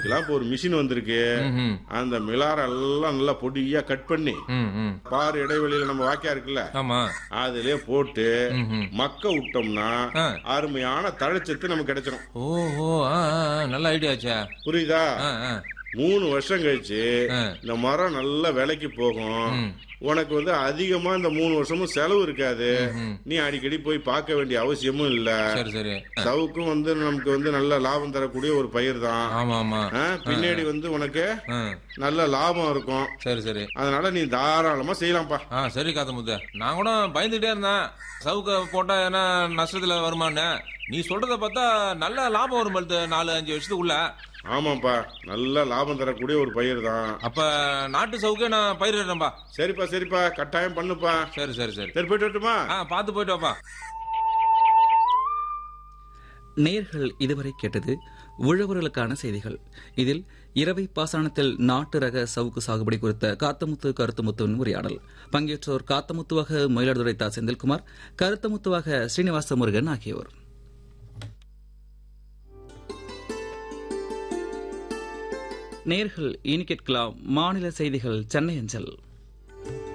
அதுக்கெல்லாம் இப்போ ஒரு மிஷின் வந்திருக்கு ம்ஹும். அந்த மிளார எல்லாம் நல்லா பொடியா கட் பண்ணி ம் ம் பாரு இடைவெளியில நம்ம வாக்கியா இருக்குல்ல ஆமா அதுலயே போட்டு ம்ஹும். மக்க விட்டோம்னா ஆ. அருமையான தழைச்சத்து நமக்கு கிடைச்சிடும் ஓஹோ ஆ ஆ, ஆ, நல்ல ஐடியா ஆச்சா புரியுதா ஆ ஆ மூணு வருஷம் கழிச்சு ஆ. இந்த மரம் நல்ல விலைக்கு போகும் ம். உனக்கு வந்து அதிகமா இந்த மூணு வருஷமும் செலவு இருக்காது ம். நீ அடிக்கடி போய் பார்க்க வேண்டிய அவசியமும் இல்ல சரி சரி சவுக்கும் வந்து நமக்கு வந்து நல்ல லாபம் தரக்கூடிய ஒரு பயிர் தான் ஆமா ஆமா ஆ, பின்னாடி வந்து உனக்கு ஆ நல்ல லாபம் இருக்கும் சரி சரி அதனால நீ தாராளமா செய்யலாம்ப்பா ஆ சரி காத்தமுத்து நான் கூட பயந்துகிட்டே இருந்தேன் சவுக்க போட்டா என்ன நஷ்டத்துல வருமான்னு நீ சொல்றத பார்த்தா நல்ல லாபம் வரும் பழுத்து நாலு அஞ்சு வருஷத்துக்குள்ள ஆமாப்பா நல்ல லாபம் தரக்கூடிய ஒரு பயிர் தான் அப்ப நாட்டு சவுக்கே நான் பயிரிடுறேன்பா சரிப்பா சரிப்பா கட்டாயம் பண்ணுப்பா சரி சரி சரி சரி போயிட்டு வரட்டுமா ஆ பார்த்து போயிட்டு வாப்பா நேர்கள் இதுவரை கேட்டது உழவர்களுக்கான செய்திகள் இதில் இரவை பாசனத்தில் நாட்டு ரக சவுக்கு சாகுபடி குறித்த காத்தமுத்து கருத்துமுத்துவின் உரையாடல் பங்கேற்றோர் காத்தமுத்துவாக மயிலாடுதுறை தா செந்தில்குமார் கருத்தமுத்துவாக ஸ்ரீனிவாச முருகன் ஆகியோர் நேர்கள் இனி கேட்கலாம் மாநில செய்திகள் சென்னை அஞ்சல்